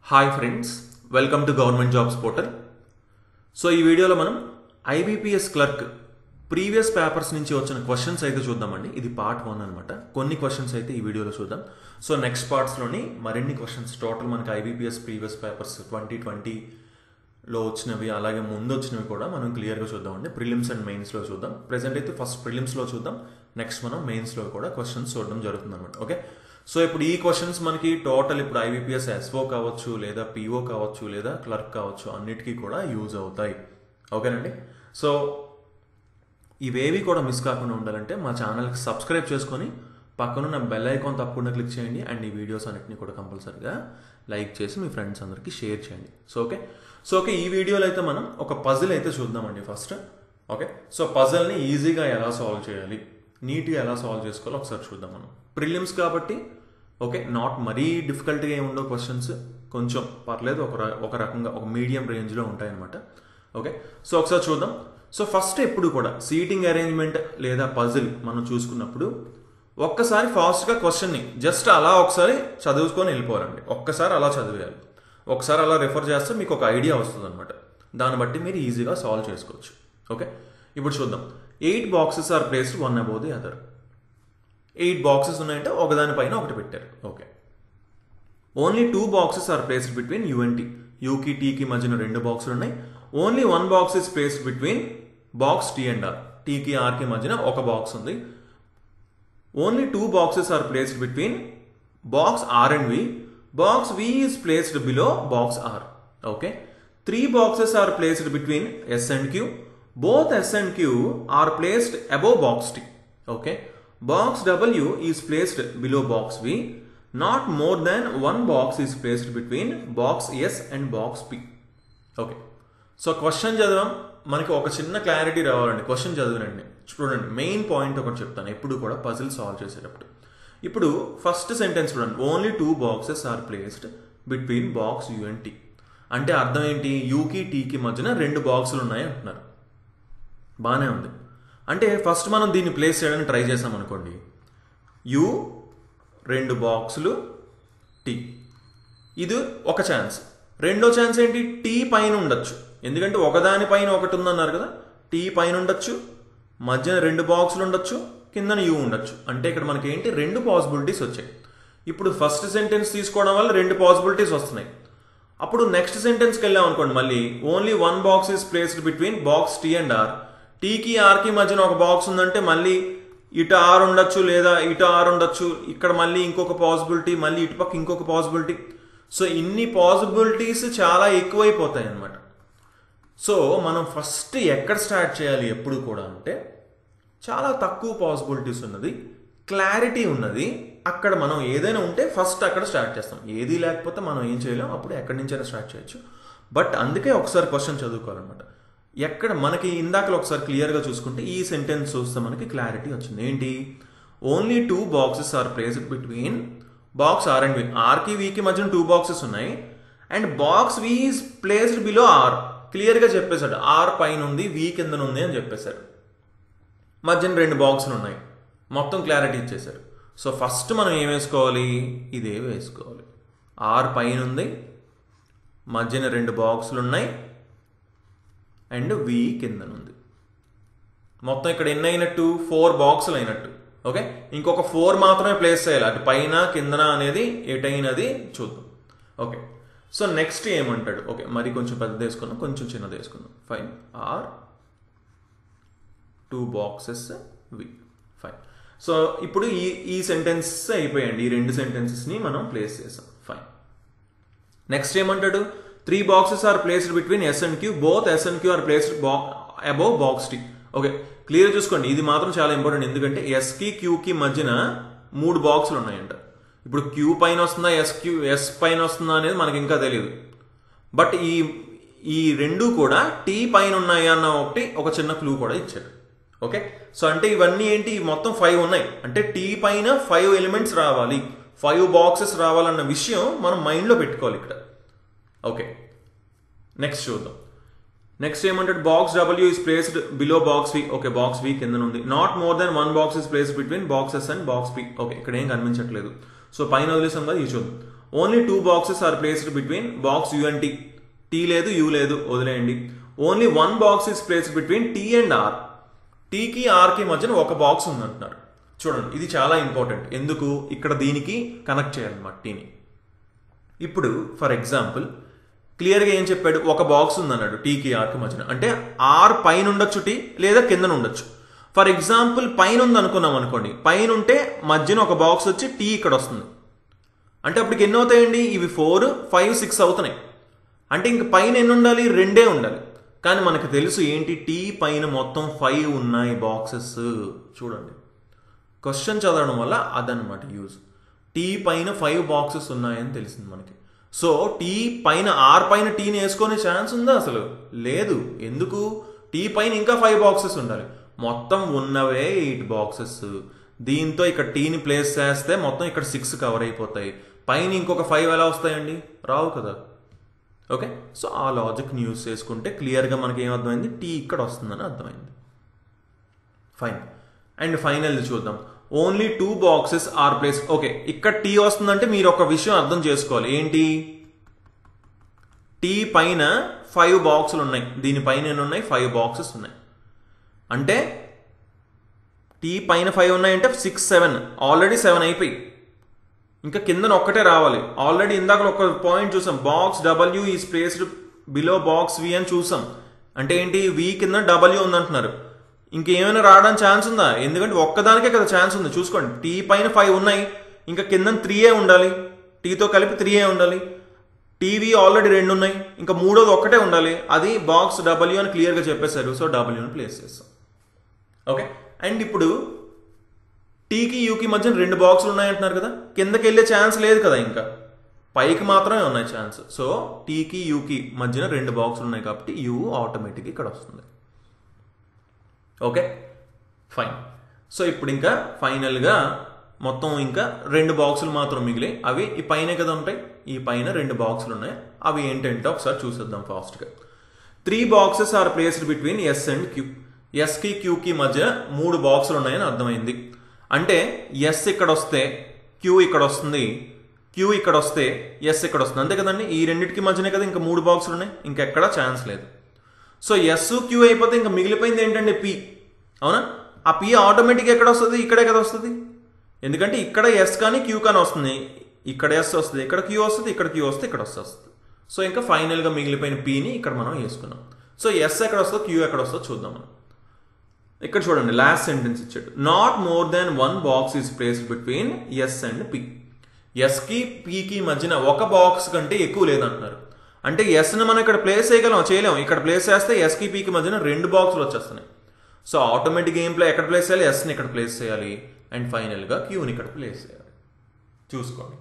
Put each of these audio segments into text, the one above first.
hi friends welcome to government jobs portal so ఈ వీడియోలో మనం ఐబీపీఎస్ క్లర్క్ ప్రీవియస్ పేపర్స్ నుంచి వచ్చిన క్వశ్చన్స్ అయితే చూద్దామండి ఇది పార్ట్ వన్ అనమాట కొన్ని క్వశ్చన్స్ అయితే ఈ వీడియోలో చూద్దాం సో నెక్స్ట్ పార్ట్స్లోని మరిన్ని క్వశ్చన్స్ టోటల్ మనకి ఐబీపీఎస్ ప్రీవియస్ పేపర్స్ ట్వంటీ ట్వంటీలో వచ్చినవి అలాగే ముందు వచ్చినవి కూడా మనం క్లియర్గా చూద్దామండి ప్రిలిమ్స్ అండ్ మెయిన్స్లో చూద్దాం ప్రెసెంట్ అయితే ఫస్ట్ ప్రిలిమ్స్లో చూద్దాం నెక్స్ట్ మనం మెయిన్స్లో కూడా క్వశ్చన్స్ చూడడం జరుగుతుంది అనమాట ఓకే సో ఇప్పుడు ఈ క్వశ్చన్స్ మనకి టోటల్ ఇప్పుడు ఐబీపీఎస్ ఎస్ఓ కావచ్చు లేదా పీఓ కావచ్చు లేదా క్లర్క్ కావచ్చు అన్నిటికీ కూడా యూజ్ అవుతాయి ఓకేనండి సో ఇవేవి కూడా మిస్ కాకుండా ఉండాలంటే మా ఛానల్కి సబ్స్క్రైబ్ చేసుకొని పక్కనున్న బెల్ ఐకాన్ తప్పకుండా క్లిక్ చేయండి అండ్ ఈ వీడియోస్ అన్నిటిని కూడా కంపల్సరీగా లైక్ చేసి మీ ఫ్రెండ్స్ అందరికీ షేర్ చేయండి సో ఓకే సో ఓకే ఈ వీడియోలో అయితే మనం ఒక పజిల్ అయితే చూద్దామండి ఫస్ట్ ఓకే సో పజిల్ని ఈజీగా ఎలా సాల్వ్ చేయాలి నీట్గా ఎలా సాల్వ్ చేసుకోవాలో ఒకసారి చూద్దాం మనం ప్రిలిమ్స్ కాబట్టి ఓకే నాట్ మరీ డిఫికల్ట్గా ఏమి ఉండవు క్వశ్చన్స్ కొంచెం పర్లేదు ఒక ర- ఒక రకంగా ఒక మీడియం రేంజ్లో ఉంటాయన్నమాట ఓకే సో ఒకసారి చూద్దాం సో ఫస్ట్ ఎప్పుడు కూడా సీటింగ్ అరేంజ్మెంట్ లేదా పజిల్ మనం చూసుకున్నప్పుడు ఒక్కసారి ఫాస్ట్గా క్వశ్చన్ని జస్ట్ అలా ఒకసారి చదువుకొని వెళ్ళిపోవాలండి ఒక్కసారి అలా చదివేయాలి ఒకసారి అలా రెఫర్ చేస్తే మీకు ఒక ఐడియా వస్తుంది అనమాట దాన్ని బట్టి మీరు ఈజీగా సాల్వ్ చేసుకోవచ్చు ఓకే ఇప్పుడు చూద్దాం eight boxes are placed one above the other eight boxes ఉన్నాయంటే ఒకదానిపైన ఒకటి పెట్టారు okay only two boxes are placed between U and T యూకి టీకి మధ్యన రెండు బాక్సులు ఉన్నాయి only one box is placed between box T and R టీకి ఆర్కి మధ్యన ఒక బాక్స్ ఉంది only two boxes are placed between box R and V box V is placed below box R okay three boxes are placed between S and Q both S and Q are placed above box T okay box W is placed below box V not more than one box is placed between box S and box P okay so question చదవడం మనకి ఒక చిన్న clarity రావాలండి question చదివినండి చూడండి main point ఒకటి చెప్తాను ఎప్పుడు కూడా పజిల్ సాల్వ్ చేసేటప్పుడు ఇప్పుడు ఫస్ట్ సెంటెన్స్ చూడండి only two boxes are placed between box U and T అంటే అర్థం ఏంటి యూకి టీకి మధ్యన రెండు బాక్సులు ఉన్నాయి అంటున్నారు బాగానే ఉంది అంటే ఫస్ట్ మనం దీన్ని ప్లేస్ చేయడానికి ట్రై చేసాం అనుకోండి యు రెండు బాక్సులు టీ ఇది ఒక ఛాన్స్ రెండో ఛాన్స్ ఏంటి టీ పైన ఉండొచ్చు ఎందుకంటే ఒకదాని పైన ఒకటి ఉందన్నారు కదా టీ పైన ఉండొచ్చు మధ్యన రెండు బాక్సులు ఉండొచ్చు కిందన యూ ఉండొచ్చు అంటే ఇక్కడ మనకి ఏంటి రెండు పాసిబిలిటీస్ వచ్చాయి ఇప్పుడు ఫస్ట్ సెంటెన్స్ తీసుకోవడం వల్ల రెండు పాసిబిలిటీస్ వస్తున్నాయి అప్పుడు నెక్స్ట్ సెంటెన్స్కి వెళ్ళాం అనుకోండి మళ్ళీ only one box is placed between box T and R టీకి ఆర్కి మధ్యన ఒక బాక్స్ ఉందంటే మళ్ళీ ఇటు ఆర్ ఉండొచ్చు లేదా ఇటు ఆర్ ఉండొచ్చు ఇక్కడ మళ్ళీ ఇంకొక పాసిబిలిటీ మళ్ళీ ఇటు పక్క ఇంకొక పాసిబిలిటీ సో ఇన్ని పాసిబిలిటీస్ చాలా ఎక్కువైపోతాయి అన్నమాట సో మనం ఫస్ట్ ఎక్కడ స్టార్ట్ చేయాలి ఎప్పుడు కూడా అంటే చాలా తక్కువ పాసిబిలిటీస్ ఉన్నది క్లారిటీ ఉన్నది అక్కడ మనం ఏదైనా ఉంటే ఫస్ట్ అక్కడ స్టార్ట్ చేస్తాం ఏది లేకపోతే మనం ఏం చేయలేం అప్పుడు ఎక్కడి నుంచైనా స్టార్ట్ చేయొచ్చు బట్ అందుకే ఒకసారి క్వశ్చన్ చదువుకోవాలన్నమాట ఎక్కడ మనకి ఇందాకలో ఒకసారి క్లియర్గా చూసుకుంటే ఈ సెంటెన్స్ చూస్తే మనకి క్లారిటీ వచ్చింది ఏంటి only two boxes are placed between box R and V ఆర్కి వీకి మధ్యన టూ బాక్సెస్ ఉన్నాయి and box V is placed below R క్లియర్గా చెప్పేశాడు ఆర్ పైన ఉంది వి కింద ఉంది అని చెప్పేశాడు మధ్యన రెండు బాక్సులు ఉన్నాయి మొత్తం క్లారిటీ ఇచ్చేశారు సో ఫస్ట్ మనం ఏం వేసుకోవాలి ఇదే వేసుకోవాలి ఆర్ పైన ఉంది మధ్యన రెండు బాక్సులు ఉన్నాయి అండ్ వి కింద ఉంది మొత్తం ఇక్కడ ఎన్ని అయినట్టు ఫోర్ బాక్సులు అయినట్టు ఓకే ఇంకొక ఫోర్ మాత్రమే ప్లేస్ చేయాలి అటు పైన కిందన అనేది ఎటైనది చూద్దాం ఓకే సో నెక్స్ట్ ఏమంటాడు ఓకే మరి కొంచెం పెద్దది వేసుకుందాం కొంచెం చిన్నది వేసుకుందాం fine R two boxes V fine so ఇప్పుడు ఈ ఈ సెంటెన్స్ అయిపోయాయండి ఈ రెండు సెంటెన్సెస్ని మనం ప్లేస్ చేసాం ఫైన్ నెక్స్ట్ ఏమంటాడు three boxes are placed between S and Q both S and Q are placed above box T okay clear చూసుకోండి ఇది మాత్రం చాలా ఇంపార్టెంట్ ఎందుకంటే ఎస్కి క్యూకి మధ్యన మూడు బాక్సులు ఉన్నాయంట ఇప్పుడు క్యూ పైన వస్తుందా ఎస్ క్యూ ఎస్ పైన వస్తుందా అనేది మనకి ఇంకా తెలియదు బట్ ఈ ఈ రెండు కూడా టీ పైన ఉన్నాయి అన్న ఒకటి ఒక చిన్న క్లూ కూడా ఇచ్చాడు ఓకే సో అంటే ఇవన్నీ ఏంటి మొత్తం ఫైవ్ ఉన్నాయి అంటే టీ పైన ఫైవ్ ఎలిమెంట్స్ రావాలి ఫైవ్ బాక్సెస్ రావాలన్న విషయం మనం మైండ్లో పెట్టుకోవాలి ఇక్కడ ఓకే నెక్స్ట్ చూద్దాం నెక్స్ట్ ఏమంటాడు box W is placed below box V okay box V కింద ఉంది not more than one box is placed between boxes and box P okay ఇక్కడ ఏం కనిపించట్లేదు సో పైన వదిలేసాం కదా ఇది చూద్దాం only two boxes are placed between box U and T T లేదు యూ లేదు వదిలేయండి only one box is placed between T and R టీకి ఆర్కి మధ్యన ఒక బాక్స్ ఉందంటున్నారు చూడండి ఇది చాలా ఇంపార్టెంట్ ఎందుకు ఇక్కడ దీనికి కనెక్ట్ చేయాలన్నమాట టీని ఇప్పుడు ఫర్ ఎగ్జాంపుల్ క్లియర్గా ఏం చెప్పాడు ఒక బాక్స్ ఉందన్నాడు టీకి ఆర్కి మధ్యన అంటే ఆర్ పైన ఉండొచ్చు టీ లేదా కిందన ఉండొచ్చు ఫర్ ఎగ్జాంపుల్ పైన ఉంది అనుకున్నాం అనుకోండి పైన ఉంటే మధ్యన ఒక బాక్స్ వచ్చి టీ ఇక్కడ వస్తుంది అంటే అప్పటికి ఎన్ని అవుతాయండి ఇవి ఫోర్ ఫైవ్ సిక్స్ అవుతున్నాయి అంటే ఇంక పైన ఎన్ని ఉండాలి రెండే ఉండాలి కానీ మనకు తెలుసు ఏంటి టీ పైన మొత్తం ఫైవ్ ఉన్నాయి బాక్సెస్ చూడండి క్వశ్చన్ చదవడం వల్ల అదనమాట యూజ్ టీ పైన ఫైవ్ బాక్సెస్ ఉన్నాయని తెలిసింది మనకి సో టీ పైన ఆర్ పైన టీని వేసుకునే ఛాన్స్ ఉందా అసలు లేదు ఎందుకు టీ పైన ఇంకా ఫైవ్ బాక్సెస్ ఉండాలి మొత్తం ఉన్నవే ఎయిట్ బాక్సెస్ దీంతో ఇక్కడ టీని ప్లేస్ చేస్తే మొత్తం ఇక్కడ సిక్స్ కవర్ అయిపోతాయి పైన ఇంకొక ఫైవ్ ఎలా వస్తాయండి రావు కదా ఓకే సో ఆ లాజిక్ని యూస్ చేసుకుంటే క్లియర్గా మనకి ఏం అర్థమైంది టీ ఇక్కడ వస్తుందని అర్థమైంది ఫైన్ అండ్ ఫైనల్ చూద్దాం only two boxes are place okay ఇక్కడ టీ వస్తుందంటే మీరు ఒక విషయం అర్థం చేసుకోవాలి ఏంటి టీ పైన ఫైవ్ బాక్సులు ఉన్నాయి దీనిపైన ఎన్ని ఉన్నాయి ఫైవ్ బాక్సెస్ ఉన్నాయి అంటే టీ పైన ఫైవ్ ఉన్నాయంటే సిక్స్ సెవెన్ ఆల్రెడీ సెవెన్ అయిపోయి ఇంకా కిందన ఒక్కటే రావాలి ఆల్రెడీ ఇందాక ఒక పాయింట్ చూసాం box W is placed below box V అని చూసాం అంటే ఏంటి వి కింద డబ్ల్యూ ఉందంటున్నారు ఇంకేమైనా రావడానికి ఛాన్స్ ఉందా ఎందుకంటే ఒక్కదానికే కదా ఛాన్స్ ఉంది చూసుకోండి టీ పైన ఫైవ్ ఉన్నాయి ఇంకా కింద త్రీయే ఉండాలి టీతో కలిపి త్రీయే ఉండాలి టీవీ ఆల్రెడీ రెండు ఉన్నాయి ఇంకా మూడోది ఒక్కటే ఉండాలి అది బాక్స్ డబ్ల్యూ అని క్లియర్గా చెప్పేశారు సో డబ్ల్యూని ప్లేస్ చేస్తాం ఓకే అండ్ ఇప్పుడు టీకి యూకి మధ్య రెండు బాక్సులు ఉన్నాయంటున్నారు కదా కిందకి వెళ్ళే ఛాన్స్ లేదు కదా ఇంకా పైకి మాత్రమే ఉన్నాయి ఛాన్స్ సో టీకి యూకి మధ్యన రెండు బాక్సులు ఉన్నాయి కాబట్టి యూ ఆటోమేటిక్ ఇక్కడ వస్తుంది ఓకే ఫైన్ సో ఇప్పుడు ఇంకా ఫైనల్గా మొత్తం ఇంకా రెండు బాక్సులు మాత్రం మిగిలి అవి ఈ పైన కదా ఉంటాయి ఈ పైన రెండు బాక్సులు ఉన్నాయి అవి ఏంటంటే ఒకసారి చూసేద్దాం ఫాస్ట్గా three boxes are placed between S and Q ఎస్కి క్యూకి మధ్య మూడు బాక్సులు ఉన్నాయని అర్థమైంది అంటే ఎస్ ఇక్కడ వస్తే క్యూ ఇక్కడ వస్తుంది క్యూ ఇక్కడ వస్తే ఎస్ ఇక్కడ వస్తుంది అంతే కదండి ఈ రెండింటికి మధ్యనే కదా ఇంకా మూడు బాక్సులు ఉన్నాయి ఇంకెక్కడా ఛాన్స్ లేదు సో ఎస్ క్యూ అయిపోతే ఇంకా మిగిలిపోయింది ఏంటంటే పి అవునా ఆ పి ఆటోమేటిక్ ఎక్కడ వస్తుంది ఇక్కడే కదా వస్తుంది ఎందుకంటే ఇక్కడ ఎస్ కానీ క్యూ కానీ వస్తుంది ఇక్కడ ఎస్ వస్తుంది ఇక్కడ క్యూ వస్తుంది ఇక్కడ క్యూ వస్తుంది ఇక్కడ వస్తుంది సో ఇంకా ఫైనల్గా మిగిలిపోయిన పీని ఇక్కడ మనం వేసుకున్నాం సో ఎస్ ఎక్కడ వస్తుందో క్యూ ఎక్కడ వస్తుందో చూద్దాం మనం ఇక్కడ చూడండి లాస్ట్ సెంటెన్స్ ఇచ్చాడు not more than one box is placed between S and P ఎస్కి పీకి మధ్యన ఒక బాక్స్ కంటే ఎక్కువ లేదంటున్నారు అంటే ఎస్ని మనం ఇక్కడ ప్లేస్ చేయగలం చేయలేం ఇక్కడ ప్లేస్ చేస్తే ఎస్కి పీకి మధ్యన రెండు బాక్సులు వచ్చేస్తున్నాయి సో ఆటోమేటిక్ గేమ్ ప్లే ఎక్కడ ప్లేస్ చేయాలి ఎస్ని ఇక్కడ ప్లేస్ చేయాలి అండ్ ఫైనల్గా క్యూని ఇక్కడ ప్లేస్ చేయాలి చూసుకోండి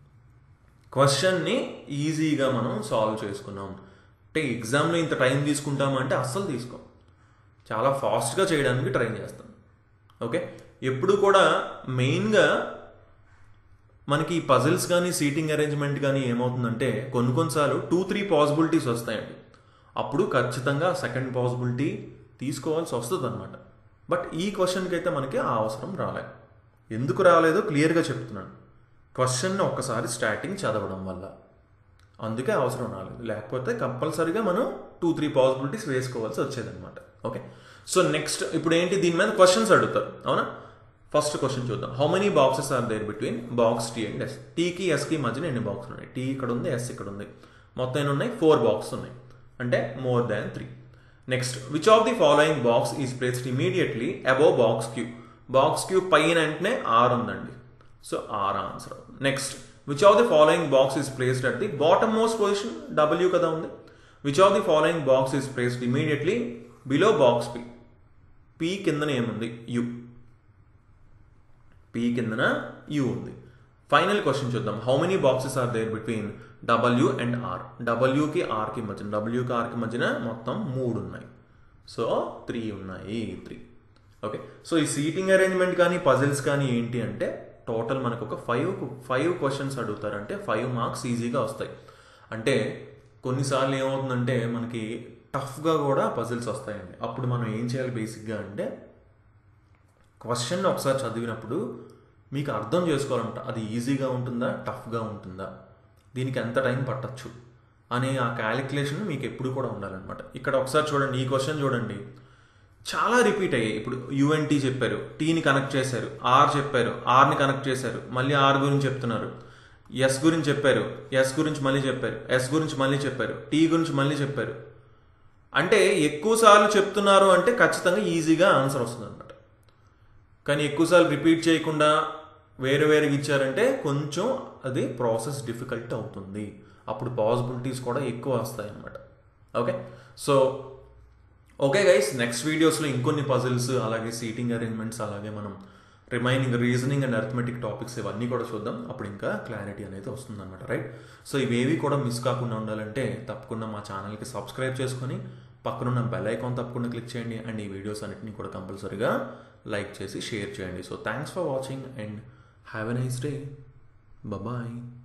క్వశ్చన్ని ఈజీగా మనం సాల్వ్ చేసుకున్నాం అంటే ఎగ్జామ్లో ఇంత టైం తీసుకుంటామంటే అస్సలు తీసుకోం చాలా ఫాస్ట్గా చేయడానికి ట్రై చేస్తాం ఓకే ఎప్పుడు కూడా మెయిన్గా మనకి ఈ పజిల్స్ కానీ సీటింగ్ అరేంజ్మెంట్ కానీ ఏమవుతుందంటే కొన్ని కొన్నిసార్లు టూ త్రీ పాసిబిలిటీస్ వస్తాయండి అప్పుడు ఖచ్చితంగా సెకండ్ పాసిబిలిటీ తీసుకోవాల్సి వస్తుంది అనమాట బట్ ఈ క్వశ్చన్కి అయితే మనకి ఆ అవసరం రాలేదు ఎందుకు రాలేదో క్లియర్గా చెప్తున్నాను క్వశ్చన్ ఒక్కసారి స్టార్టింగ్ చదవడం వల్ల అందుకే అవసరం రాలేదు లేకపోతే కంపల్సరీగా మనం టూ త్రీ పాసిబిలిటీస్ వేసుకోవాల్సి వచ్చేదన్నమాట ఓకే సో నెక్స్ట్ ఇప్పుడు ఏంటి దీని మీద క్వశ్చన్స్ అడుగుతారు అవునా ఫస్ట్ క్వశ్చన్ చూద్దాం how many boxes are there between box T and S టీకి ఎస్కి మధ్యన ఎన్ని బాక్సులు ఉన్నాయి టీ ఇక్కడ ఉంది ఎస్ ఇక్కడ ఉంది మొత్తం ఎన్ని ఉన్నాయి ఫోర్ బాక్స్ ఉన్నాయి అంటే more than three next which of the following box is placed immediately above box Q box Q పైన వెంటనే ఆర్ ఉందండి so R answer next which of the following box is placed at the bottom most position W కదా ఉంది which of the following box is placed immediately below box P P కిందన ఏముంది U P కిందన U ఉంది final question చూద్దాం how many boxes are there between W and R డబ్ల్యూకి ఆర్కి మధ్యన డబ్ల్యూకి ఆర్కి మధ్యన మొత్తం మూడు ఉన్నాయి సో త్రీ ఉన్నాయి త్రీ ఓకే సో ఈ సీటింగ్ అరేంజ్మెంట్ కానీ పజిల్స్ కానీ ఏంటి అంటే టోటల్ మనకు ఒక ఫైవ్ ఫైవ్ క్వశ్చన్స్ అడుగుతారంటే ఫైవ్ మార్క్స్ ఈజీగా వస్తాయి అంటే కొన్నిసార్లు ఏమవుతుందంటే మనకి టఫ్గా కూడా పజిల్స్ వస్తాయండి అప్పుడు మనం ఏం చేయాలి బేసిక్గా అంటే క్వశ్చన్ ఒకసారి చదివినప్పుడు మీకు అర్థం చేసుకోవాలంట అది ఈజీగా ఉంటుందా టఫ్గా ఉంటుందా దీనికి ఎంత టైం పట్టచ్చు అనే ఆ క్యాలిక్యులేషన్ మీకు ఎప్పుడు కూడా ఉండాలన్నమాట ఇక్కడ ఒకసారి చూడండి ఈ క్వశ్చన్ చూడండి చాలా రిపీట్ అయ్యాయి ఇప్పుడు యుఎన్టీ చెప్పారు టీని కనెక్ట్ చేశారు ఆర్ చెప్పారు ఆర్ని కనెక్ట్ చేశారు మళ్ళీ ఆర్ గురించి చెప్తున్నారు ఎస్ గురించి చెప్పారు ఎస్ గురించి మళ్ళీ చెప్పారు ఎస్ గురించి మళ్ళీ చెప్పారు టీ గురించి మళ్ళీ చెప్పారు అంటే ఎక్కువ సార్లు చెప్తున్నారు అంటే ఖచ్చితంగా ఈజీగా ఆన్సర్ వస్తుంది అనమాట కానీ ఎక్కువసార్లు రిపీట్ చేయకుండా వేరే వేరేగా ఇచ్చారంటే కొంచెం అది ప్రాసెస్ డిఫికల్ట్ అవుతుంది అప్పుడు పాసిబిలిటీస్ కూడా ఎక్కువ వస్తాయి అన్నమాట okay so okay guys next వీడియోస్లో ఇంకొన్ని పజిల్స్ అలాగే సీటింగ్ అరేంజ్మెంట్స్ అలాగే మనం remaining reasoning and arithmetic topics ఇవన్నీ కూడా చూద్దాం అప్పుడు ఇంకా క్లారిటీ అనేది వస్తుంది అనమాట రైట్ సో ఇవేవి కూడా మిస్ కాకుండా ఉండాలంటే తప్పకుండా మా ఛానల్కి సబ్స్క్రైబ్ చేసుకొని పక్కనున్న బెల్ ఐకాన్ తప్పకుండా క్లిక్ చేయండి అండ్ ఈ వీడియోస్ అన్నిటిని కూడా కంపల్సరీగా లైక్ చేసి షేర్ చేయండి so thanks for watching and have a nice day bye